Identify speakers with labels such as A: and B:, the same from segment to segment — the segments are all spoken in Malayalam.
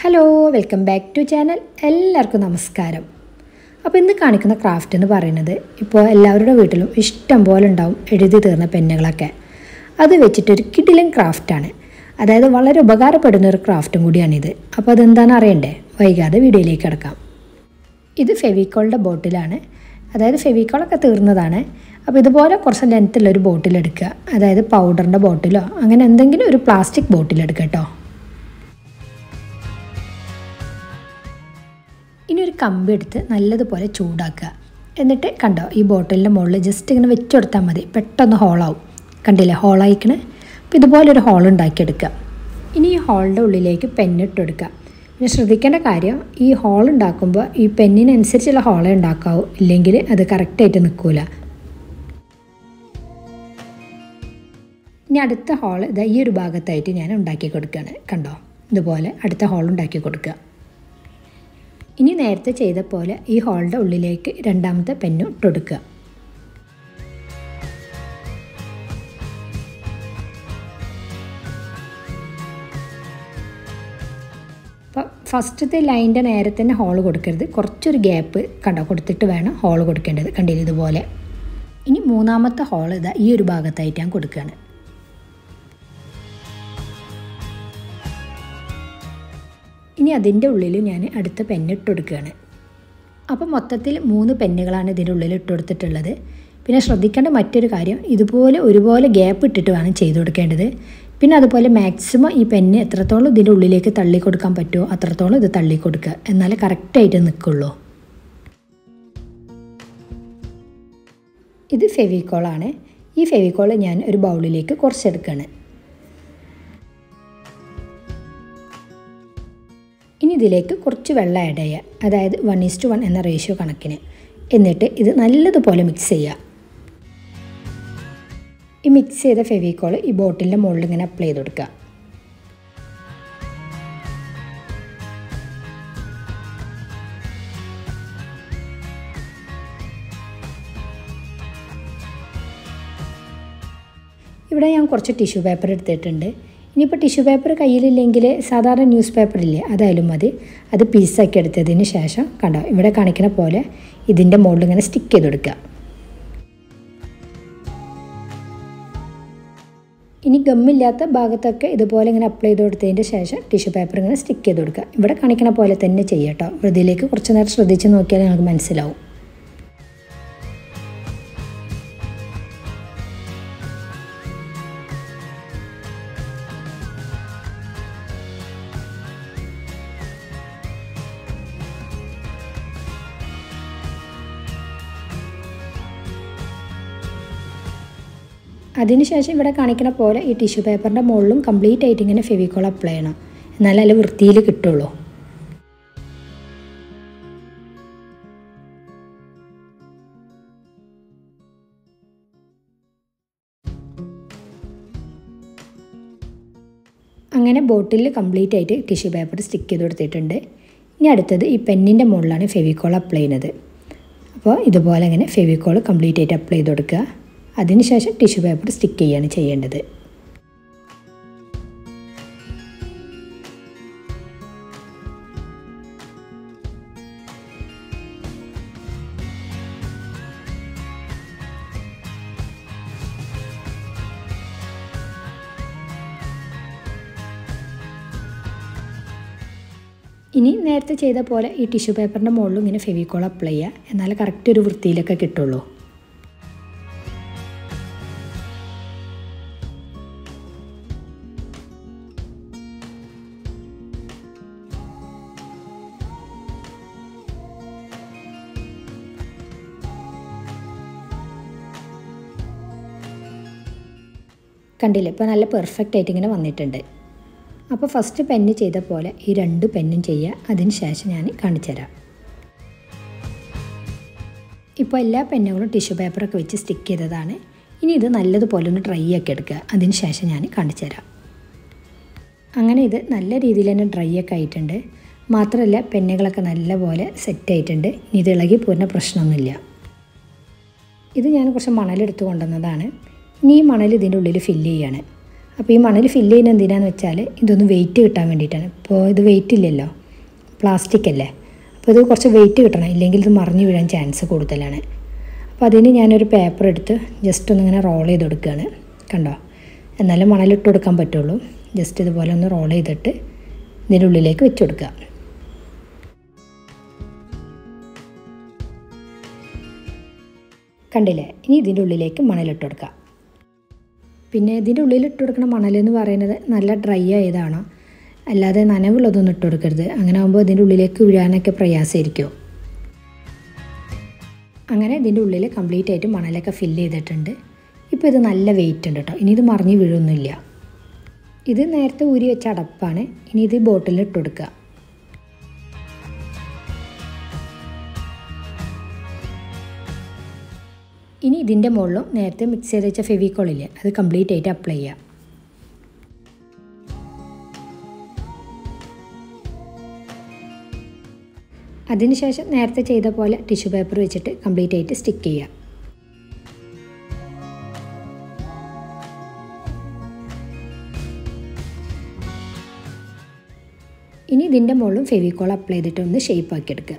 A: hello welcome back to channel എല്ലാവർക്കും നമസ്കാരം അപ്പോൾ ഇന്ന് കാണിക്കുന്ന ക്രാഫ്റ്റ് എന്ന് പറയുന്നത് ഇപ്പോൾ എല്ലാവരുടെ വീട്ടിലും ഇഷ്ടം പോലെ ഉണ്ടാവും എഴുതി തീർന്ന പെന്നുകളൊക്കെ അത് വെച്ചിട്ടൊരു കിടിലൻ ക്രാഫ്റ്റാണ് അതായത് വളരെ ഉപകാരപ്പെടുന്ന ഒരു ക്രാഫ്റ്റും കൂടിയാണിത് അപ്പോൾ അതെന്താണെന്ന് അറിയണ്ടേ വൈകാതെ വീഡിയോയിലേക്ക് കിടക്കാം ഇത് ഫെവിക്കോളിൻ്റെ ബോട്ടിലാണ് അതായത് ഫെവിക്കോളൊക്കെ തീർന്നതാണ് അപ്പോൾ ഇതുപോലെ കുറച്ച് ലെങ്ത്തുള്ള ഒരു ബോട്ടിൽ എടുക്കുക അതായത് പൗഡറിൻ്റെ ബോട്ടിലോ അങ്ങനെ എന്തെങ്കിലും ഒരു പ്ലാസ്റ്റിക് ബോട്ടിൽ എടുക്കുക കേട്ടോ ഇനി ഒരു കമ്പി എടുത്ത് നല്ലതുപോലെ ചൂടാക്കുക എന്നിട്ട് കണ്ടോ ഈ ബോട്ടിലിൻ്റെ മുകളിൽ ജസ്റ്റ് ഇങ്ങനെ വെച്ച് കൊടുത്താൽ മതി പെട്ടെന്ന് ഹോളാവും കണ്ടില്ലേ ഹോളായിക്കണ് അപ്പോൾ ഇതുപോലെ ഒരു ഹോൾ ഉണ്ടാക്കിയെടുക്കുക ഇനി ഈ ഹോളിൻ്റെ ഉള്ളിലേക്ക് പെന്നിട്ട് കൊടുക്കുക പിന്നെ ശ്രദ്ധിക്കേണ്ട കാര്യം ഈ ഹോൾ ഉണ്ടാക്കുമ്പോൾ ഈ പെന്നിനനുസരിച്ചുള്ള ഹോളേ ഉണ്ടാക്കാവൂ ഇല്ലെങ്കിൽ അത് കറക്റ്റായിട്ട് നിൽക്കില്ല ഇനി അടുത്ത ഹോൾ ഇതാ ഈ ഒരു ഭാഗത്തായിട്ട് ഞാൻ ഉണ്ടാക്കി കൊടുക്കുകയാണ് കണ്ടോ ഇതുപോലെ അടുത്ത ഹോൾ ഉണ്ടാക്കി കൊടുക്കുക ഇനി നേരത്തെ ചെയ്ത പോലെ ഈ ഹോളിൻ്റെ ഉള്ളിലേക്ക് രണ്ടാമത്തെ പെന്നു ഇട്ടുകൊടുക്കുക അപ്പോൾ ഫസ്റ്റത്തെ ലൈൻ്റെ നേരെ തന്നെ ഹോൾ കൊടുക്കരുത് കുറച്ചൊരു ഗ്യാപ്പ് കണ്ടോ കൊടുത്തിട്ട് വേണം ഹോൾ കൊടുക്കേണ്ടത് കണ്ടില്ല ഇതുപോലെ ഇനി മൂന്നാമത്തെ ഹോൾ ഇതാ ഈ ഒരു ഭാഗത്തായിട്ട് ഞാൻ കൊടുക്കുകയാണ് ഇനി അതിൻ്റെ ഉള്ളിൽ ഞാൻ അടുത്ത പെന്നിട്ട് കൊടുക്കുകയാണ് അപ്പോൾ മൊത്തത്തിൽ മൂന്ന് പെന്നുകളാണ് ഇതിൻ്റെ ഉള്ളിൽ ഇട്ട് കൊടുത്തിട്ടുള്ളത് പിന്നെ ശ്രദ്ധിക്കേണ്ട മറ്റൊരു കാര്യം ഇതുപോലെ ഒരുപോലെ ഗ്യാപ്പ് ഇട്ടിട്ട് വേണം ചെയ്ത് കൊടുക്കേണ്ടത് പിന്നെ അതുപോലെ മാക്സിമം ഈ പെന്ന് എത്രത്തോളം ഇതിൻ്റെ ഉള്ളിലേക്ക് തള്ളി കൊടുക്കാൻ പറ്റുമോ അത്രത്തോളം ഇത് തള്ളി കൊടുക്കുക എന്നാലേ കറക്റ്റായിട്ട് നിൽക്കുള്ളൂ ഇത് ഫെവിക്കോളാണ് ഈ ഫെവിക്കോൾ ഞാൻ ഒരു ബൗളിലേക്ക് കുറച്ചെടുക്കുകയാണ് ഇനി ഇതിലേക്ക് കുറച്ച് വെള്ളം ആഡ് ചെയ്യുക അതായത് വൺ ഈസ് ടു വൺ എന്ന റേഷ്യോ കണക്കിന് എന്നിട്ട് ഇത് നല്ലതുപോലെ മിക്സ് ചെയ്യുക ഈ മിക്സ് ചെയ്ത ഫെവിക്കോൾ ഈ ബോട്ടിലിൻ്റെ മുകളിൽ ഇങ്ങനെ അപ്ലൈ ചെയ്ത് കൊടുക്കുക ഇവിടെ ഞാൻ കുറച്ച് ടിഷ്യൂ പേപ്പർ എടുത്തിട്ടുണ്ട് ഇനിയിപ്പോൾ ടിഷ്യൂ പേപ്പർ കയ്യിലില്ലെങ്കിൽ സാധാരണ ന്യൂസ് പേപ്പർ ഇല്ലേ അതായാലും മതി അത് പീസാക്കി എടുത്തതിന് ശേഷം കണ്ടോ ഇവിടെ കാണിക്കുന്ന പോലെ ഇതിൻ്റെ മുകളിൽ ഇങ്ങനെ സ്റ്റിക്ക് ചെയ്ത് കൊടുക്കുക ഇനി ഗമ്മില്ലാത്ത ഭാഗത്തൊക്കെ ഇതുപോലെ ഇങ്ങനെ അപ്ലൈ ചെയ്ത് കൊടുത്തതിൻ്റെ ശേഷം ടിഷ്യൂ പേപ്പർ ഇങ്ങനെ സ്റ്റിക്ക് ചെയ്ത് കൊടുക്കുക ഇവിടെ കാണിക്കുന്ന പോലെ തന്നെ ചെയ്യട്ടോ ഇതിലേക്ക് കുറച്ച് നേരം ശ്രദ്ധിച്ച് നോക്കിയാൽ നമുക്ക് മനസ്സിലാവും അതിനുശേഷം ഇവിടെ കാണിക്കുന്ന പോലെ ഈ ടിഷ്യൂ പേപ്പറിൻ്റെ മുകളിലും കംപ്ലീറ്റ് ആയിട്ട് ഇങ്ങനെ ഫെവിക്കോൾ അപ്ലൈ ചെയ്യണം എന്നാലേ അതിൽ വൃത്തിയിൽ കിട്ടുള്ളൂ അങ്ങനെ ബോട്ടിൽ കംപ്ലീറ്റ് ആയിട്ട് ടിഷ്യൂ പേപ്പർ സ്റ്റിക്ക് ചെയ്ത് കൊടുത്തിട്ടുണ്ട് ഇനി അടുത്തത് ഈ പെന്നിൻ്റെ മുകളിലാണ് ഫെവിക്കോൾ അപ്ലൈ ചെയ്യുന്നത് അപ്പോൾ ഇതുപോലെ അങ്ങനെ ഫെവിക്കോൾ കംപ്ലീറ്റ് ആയിട്ട് അപ്ലൈ ചെയ്ത് കൊടുക്കുക അതിനുശേഷം ടിഷ്യൂ പേപ്പർ സ്റ്റിക്ക് ചെയ്യാണ് ചെയ്യേണ്ടത് ഇനി നേരത്തെ ചെയ്ത പോലെ ഈ ടിഷ്യൂ പേപ്പറിൻ്റെ മുകളിലും ഇങ്ങനെ ഫെവിക്കോൾ അപ്ലൈ ചെയ്യുക എന്നാലേ കറക്റ്റ് ഒരു വൃത്തിയിലൊക്കെ കിട്ടുള്ളൂ കണ്ടില്ലേ ഇപ്പോൾ നല്ല പെർഫെക്റ്റ് ആയിട്ട് ഇങ്ങനെ വന്നിട്ടുണ്ട് അപ്പോൾ ഫസ്റ്റ് പെന്ന് ചെയ്ത പോലെ ഈ രണ്ട് പെന്നും ചെയ്യുക അതിന് ശേഷം ഞാൻ കാണിച്ചു തരാം ഇപ്പോൾ എല്ലാ പെന്നുകളും ടിഷ്യൂ പേപ്പറൊക്കെ വെച്ച് സ്റ്റിക്ക് ചെയ്തതാണ് ഇനി ഇത് നല്ലതുപോലെ ഒന്ന് ഡ്രൈ ആക്കി എടുക്കുക അതിന് ശേഷം ഞാൻ കാണിച്ചു തരാം അങ്ങനെ ഇത് നല്ല രീതിയിൽ തന്നെ ഡ്രൈ ഒക്കെ ആയിട്ടുണ്ട് മാത്രമല്ല പെന്നുകളൊക്കെ നല്ലപോലെ സെറ്റ് ആയിട്ടുണ്ട് ഇനി ഇത് ഇളകി പോരുന്ന പ്രശ്നമൊന്നുമില്ല ഇത് ഞാൻ കുറച്ച് മണലെടുത്ത് കൊണ്ടുവന്നതാണ് ഇനി ഈ മണൽ ഇതിൻ്റെ ഉള്ളിൽ ഫില്ല് ചെയ്യാണ് അപ്പോൾ ഈ മണൽ ഫില്ല് ചെയ്യുന്നത് എന്തിനാന്ന് വെച്ചാൽ ഇതൊന്ന് വെയിറ്റ് കിട്ടാൻ വേണ്ടിയിട്ടാണ് ഇപ്പോൾ ഇത് വെയിറ്റ് ഇല്ലല്ലോ പ്ലാസ്റ്റിക് അല്ലേ അപ്പോൾ ഇത് കുറച്ച് വെയിറ്റ് കിട്ടണം ഇല്ലെങ്കിൽ ഇത് മറിഞ്ഞു വീഴാൻ ചാൻസ് കൂടുതലാണ് അപ്പോൾ അതിന് ഞാനൊരു പേപ്പർ എടുത്ത് ജസ്റ്റ് ഒന്നിങ്ങനെ റോൾ ചെയ്ത് കൊടുക്കുകയാണ് കണ്ടോ എന്നാലും മണലിട്ട് കൊടുക്കാൻ പറ്റുള്ളൂ ജസ്റ്റ് ഇതുപോലെ ഒന്ന് റോൾ ചെയ്തിട്ട് ഇതിൻ്റെ ഉള്ളിലേക്ക് വെച്ച് കൊടുക്കുക കണ്ടില്ലേ ഇനി ഇതിൻ്റെ ഉള്ളിലേക്ക് മണലിട്ട് കൊടുക്കുക പിന്നെ ഇതിൻ്റെ ഉള്ളിൽ ഇട്ട് കൊടുക്കുന്ന മണലെന്ന് പറയുന്നത് നല്ല ഡ്രൈ ആയതാണ് അല്ലാതെ നനവുള്ളതൊന്നും ഇട്ട് കൊടുക്കരുത് അങ്ങനെ ആകുമ്പോൾ ഇതിൻ്റെ ഉള്ളിലേക്ക് വീഴാനൊക്കെ പ്രയാസമായിരിക്കും അങ്ങനെ ഇതിൻ്റെ ഉള്ളിൽ കംപ്ലീറ്റ് ആയിട്ട് മണലൊക്കെ ഫില്ല് ചെയ്തിട്ടുണ്ട് ഇപ്പോൾ ഇത് നല്ല വെയിറ്റ് ഉണ്ട് കേട്ടോ ഇനി ഇത് മറിഞ്ഞ് വീഴൊന്നുമില്ല ഇത് നേരത്തെ ഊരി വെച്ച അടപ്പാണ് ഇനി ഇത് ബോട്ടിലിൽ ഇട്ട് കൊടുക്കുക ഇനി ഇതിൻ്റെ മുകളിലും നേരത്തെ മിക്സ് ചെയ്ത് വെച്ച ഫെവിക്കോളില്ലേ അത് കംപ്ലീറ്റ് ആയിട്ട് അപ്ലൈ ചെയ്യുക അതിനുശേഷം നേരത്തെ ചെയ്ത പോലെ ടിഷ്യൂ പേപ്പർ വെച്ചിട്ട് കംപ്ലീറ്റ് ആയിട്ട് സ്റ്റിക്ക് ചെയ്യുക ഇനി ഇതിൻ്റെ മുകളിലും ഫെവിക്കോൾ അപ്ലൈ ചെയ്തിട്ട് ഒന്ന് ഷേപ്പ് ആക്കി എടുക്കുക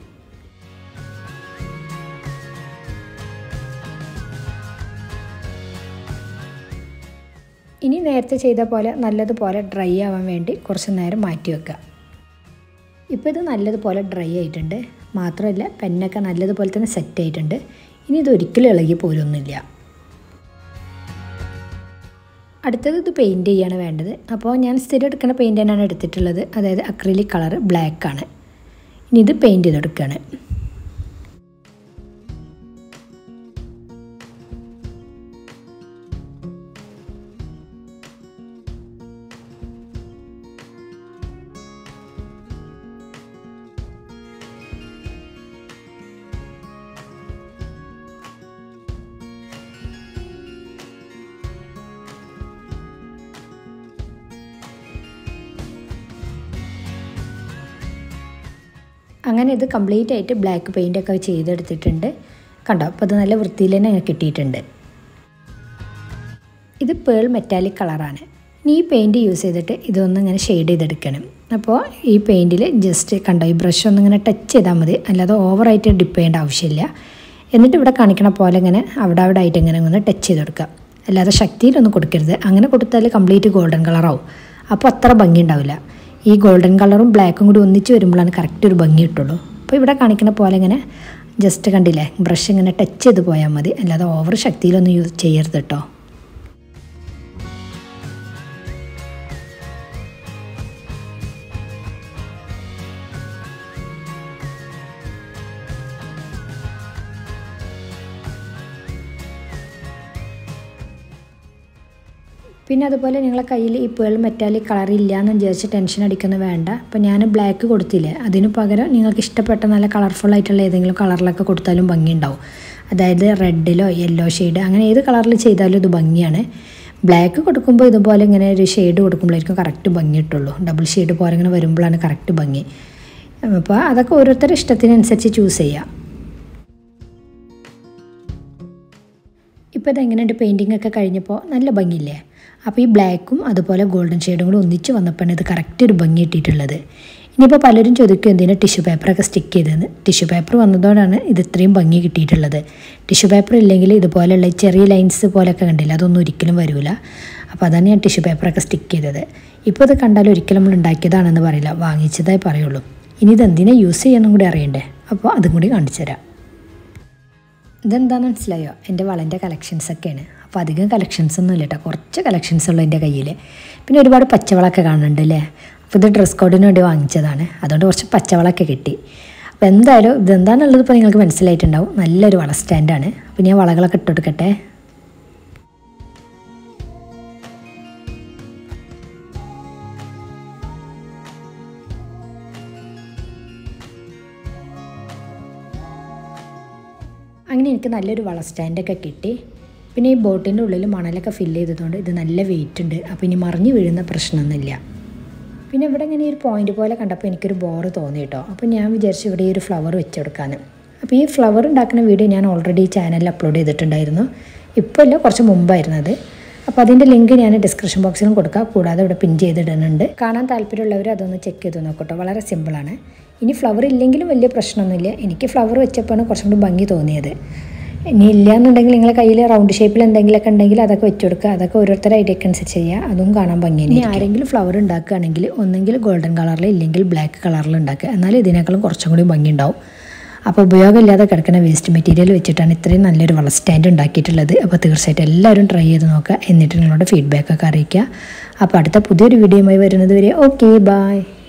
A: ഇനി നേരത്തെ ചെയ്ത പോലെ നല്ലതുപോലെ ഡ്രൈ ആവാൻ വേണ്ടി കുറച്ച് നേരം മാറ്റി വെക്കുക ഇപ്പോൾ ഇത് നല്ലതുപോലെ ഡ്രൈ ആയിട്ടുണ്ട് മാത്രമല്ല പെന്നൊക്കെ നല്ലതുപോലെ തന്നെ സെറ്റ് ആയിട്ടുണ്ട് ഇനി ഇത് ഒരിക്കലും ഇളകി പോരൊന്നുമില്ല അടുത്തത് ഇത് പെയിൻറ്റ് ചെയ്യാണ് വേണ്ടത് അപ്പോൾ ഞാൻ സ്ഥിരം എടുക്കുന്ന പെയിൻറ്റ് തന്നെയാണ് എടുത്തിട്ടുള്ളത് അതായത് അക്രിലിക് കളർ ബ്ലാക്ക് ആണ് ഇനി ഇത് പെയിൻറ്റ് ചെയ്തെടുക്കുകയാണ് അങ്ങനെ ഇത് കംപ്ലീറ്റ് ആയിട്ട് ബ്ലാക്ക് പെയിൻ്റ് ഒക്കെ ചെയ്തെടുത്തിട്ടുണ്ട് കണ്ടോ അപ്പോൾ അത് നല്ല വൃത്തിയിൽ തന്നെ കിട്ടിയിട്ടുണ്ട് ഇത് പേൾ മെറ്റാലിക് കളറാണ് ഇനി ഈ പെയിൻറ്റ് യൂസ് ചെയ്തിട്ട് ഇതൊന്ന് ഇങ്ങനെ ഷെയ്ഡ് ചെയ്തെടുക്കണം അപ്പോൾ ഈ പെയിൻറ്റിൽ ജസ്റ്റ് കണ്ടോ ഈ ബ്രഷ് ഒന്ന് ഇങ്ങനെ ടച്ച് ചെയ്താൽ മതി അല്ലാതെ ഓവറായിട്ട് ഡിപ്പ് ചെയ്യേണ്ട ആവശ്യമില്ല എന്നിട്ട് ഇവിടെ കാണിക്കണ പോലെ ഇങ്ങനെ അവിടെ അവിടെ ആയിട്ട് ഇങ്ങനെ ഒന്ന് ടച്ച് ചെയ്ത് കൊടുക്കുക അല്ലാതെ ശക്തിയിലൊന്നും കൊടുക്കരുത് അങ്ങനെ കൊടുത്താൽ കംപ്ലീറ്റ് ഗോൾഡൻ കളറാവും അപ്പോൾ അത്ര ഭംഗി ഉണ്ടാവില്ല ഈ ഗോൾഡൻ കളറും ബ്ലാക്കും കൂടി ഒന്നിച്ച് വരുമ്പോഴാണ് കറക്റ്റ് ഒരു ഭംഗി കിട്ടുള്ളൂ അപ്പോൾ ഇവിടെ കാണിക്കുന്ന പോലെ ഇങ്ങനെ ജസ്റ്റ് കണ്ടില്ലേ ബ്രഷ് ഇങ്ങനെ ടച്ച് ചെയ്ത് പോയാൽ മതി അല്ലാതെ ഓവർ ശക്തിയിലൊന്നും യൂസ് ചെയ്യരുത് കേട്ടോ പിന്നെ അതുപോലെ നിങ്ങളെ കയ്യിൽ ഈ പേൾ മെറ്റാലിക് കളർ ഇല്ല എന്ന് വിചാരിച്ച് ടെൻഷൻ അടിക്കുന്ന വേണ്ട അപ്പോൾ ഞാൻ ബ്ലാക്ക് കൊടുത്തില്ലേ അതിന് പകരം നിങ്ങൾക്ക് ഇഷ്ടപ്പെട്ട നല്ല കളർഫുൾ ആയിട്ടുള്ള ഏതെങ്കിലും കളറിലൊക്കെ കൊടുത്താലും ഭംഗിയുണ്ടാവും അതായത് റെഡിലോ യെല്ലോ ഷെയ്ഡ് അങ്ങനെ ഏത് കളറിൽ ചെയ്താലും ഇത് ഭംഗിയാണ് ബ്ലാക്ക് കൊടുക്കുമ്പോൾ ഇതുപോലെ ഇങ്ങനെ ഒരു ഷെയ്ഡ് കൊടുക്കുമ്പോഴായിരിക്കും കറക്റ്റ് ഭംഗി കിട്ടുള്ളൂ ഡബിൾ ഷെയ്ഡ് പോലെ ഇങ്ങനെ വരുമ്പോഴാണ് കറക്റ്റ് ഭംഗി അപ്പോൾ അതൊക്കെ ഓരോരുത്തരുടെ ഇഷ്ടത്തിനനുസരിച്ച് ചൂസ് ചെയ്യാം ഇപ്പോൾ ഇതെങ്ങനെയുണ്ട് പെയിൻറ്റിംഗ് ഒക്കെ കഴിഞ്ഞപ്പോൾ നല്ല ഭംഗിയില്ലേ അപ്പോൾ ഈ ബ്ലാക്കും അതുപോലെ ഗോൾഡൻ ഷെയ്ഡും കൂടി ഒന്നിച്ച് വന്നപ്പോഴാണ് ഇത് കറക്റ്റ് ഒരു ഭംഗി കിട്ടിയിട്ടുള്ളത് ഇനിയിപ്പോൾ പലരും ചോദിക്കും എന്തിനാണ് ടിഷ്യൂ പേപ്പറൊക്കെ സ്റ്റിക്ക് ചെയ്തതെന്ന് ടിഷ്യൂ പേപ്പർ വന്നതോടാണ് ഇത് ഇത്രയും ഭംഗി കിട്ടിയിട്ടുള്ളത് ടിഷ്യൂ പേപ്പർ ഇല്ലെങ്കിൽ ഇതുപോലെയുള്ള ഈ ചെറിയ ലൈൻസ് പോലെയൊക്കെ കണ്ടില്ല അതൊന്നും ഒരിക്കലും വരില്ല അപ്പോൾ അതാണ് ഞാൻ ടിഷ്യൂ പേപ്പറൊക്കെ സ്റ്റിക്ക് ചെയ്തത് ഇപ്പോൾ ഇത് കണ്ടാൽ ഒരിക്കലും നമ്മൾ ഉണ്ടാക്കിയതാണെന്ന് പറയില്ല വാങ്ങിച്ചതായി പറയുള്ളൂ ഇനി ഇതെന്തിനാ യൂസ് ചെയ്യാനും കൂടി അറിയണ്ടേ അപ്പോൾ അതും കൂടി കാണിച്ചു തരാം ഇതെന്താണെന്ന് മനസ്സിലായോ എൻ്റെ വളൻ്റെ കളക്ഷൻസ് ഒക്കെയാണ് അപ്പോൾ അധികം കളക്ഷൻസ് ഒന്നും ഇല്ല കേട്ടോ കുറച്ച് കളക്ഷൻസ് ഉള്ളൂ എൻ്റെ കയ്യിൽ പിന്നെ ഒരുപാട് പച്ചവളമൊക്കെ കാണുന്നുണ്ട് അല്ലേ അപ്പോൾ ഇത് ഡ്രസ് കോഡിന് വേണ്ടി വാങ്ങിച്ചതാണ് അതുകൊണ്ട് കുറച്ച് പച്ചവളമൊക്കെ കിട്ടി അപ്പോൾ എന്തായാലും ഇതെന്താണെന്നുള്ളത് ഇപ്പോൾ നിങ്ങൾക്ക് മനസ്സിലായിട്ടുണ്ടാവും നല്ലൊരു വള സ്റ്റാൻഡാണ് അപ്പോൾ ഞാൻ വളകളൊക്കെ ഇട്ട് കൊടുക്കട്ടെ അങ്ങനെ എനിക്ക് നല്ലൊരു വള സ്റ്റാൻഡൊക്കെ കിട്ടി പിന്നെ ഈ ബോട്ടിൻ്റെ ഉള്ളിൽ മണലൊക്കെ ഫില്ല് ചെയ്തതുകൊണ്ട് ഇത് നല്ല വെയിറ്റ് ഉണ്ട് അപ്പോൾ ഇനി മറിഞ്ഞു വീഴുന്ന പ്രശ്നമൊന്നുമില്ല പിന്നെ ഇവിടെ ഇങ്ങനെ ഒരു പോയിന്റ് പോലെ കണ്ടപ്പോൾ എനിക്കൊരു ബോറ് തോന്നി കേട്ടോ അപ്പോൾ ഞാൻ വിചാരിച്ചു ഇവിടെ ഈ ഒരു ഫ്ലവർ വെച്ച് കൊടുക്കാമെന്ന് അപ്പോൾ ഈ ഫ്ലവർ ഉണ്ടാക്കുന്ന വീഡിയോ ഞാൻ ഓൾറെഡി ചാനലിൽ അപ്ലോഡ് ചെയ്തിട്ടുണ്ടായിരുന്നു ഇപ്പോൾ ഇല്ല കുറച്ച് മുമ്പായിരുന്നു അത് അപ്പോൾ അതിൻ്റെ ലിങ്ക് ഞാൻ ഡിസ്ക്രിപ്ഷൻ ബോക്സിലും കൊടുക്കാം കൂടാതെ ഇവിടെ പിൻ ചെയ്തിടുന്നുണ്ട് കാണാൻ താല്പര്യമുള്ളവർ അതൊന്ന് ചെക്ക് ചെയ്ത് നോക്കട്ടോ വളരെ സിമ്പിളാണ് ഇനി ഫ്ലവർ ഇല്ലെങ്കിലും വലിയ പ്രശ്നമൊന്നുമില്ല എനിക്ക് ഫ്ലവർ വെച്ചപ്പോഴാണ് കുറച്ചും കൂടി ഭംഗി തോന്നിയത് ഇനി ഇല്ല എന്നുണ്ടെങ്കിൽ നിങ്ങളെ കയ്യിൽ റൗണ്ട് ഷേപ്പിൽ എന്തെങ്കിലുമൊക്കെ ഉണ്ടെങ്കിൽ അതൊക്കെ വെച്ച് കൊടുക്കുക അതൊക്കെ ഓരോരുത്തരുടെ ഐഡിയക്ക് അനുസരിച്ച് ചെയ്യുക അതും കാണാൻ ഭംഗിയാണ് ഇനി ആരെങ്കിലും ഫ്ലവർ ഉണ്ടാക്കുകയാണെങ്കിൽ ഒന്നെങ്കിൽ ഗോൾഡൻ കളറിൽ ഇല്ലെങ്കിൽ ബ്ലാക്ക് കളറിൽ ഉണ്ടാക്കുക എന്നാലും ഇതിനേക്കാളും കുറച്ചും കൂടി ഭംഗി ഉണ്ടാവും അപ്പോൾ ഉപയോഗമില്ലാതെ കിടക്കുന്ന വേസ്റ്റ് മെറ്റീരിയൽ വെച്ചിട്ടാണ് ഇത്രയും നല്ലൊരു വള സ്റ്റാൻഡ് ഉണ്ടാക്കിയിട്ടുള്ളത് അപ്പോൾ തീർച്ചയായിട്ടും എല്ലാവരും ട്രൈ ചെയ്ത് നോക്കുക എന്നിട്ട് നിങ്ങളുടെ ഫീഡ്ബാക്കൊക്കെ അറിയിക്കുക അപ്പോൾ അടുത്ത പുതിയൊരു വീഡിയോയുമായി വരുന്നത് വരെ ഓക്കെ ബായ്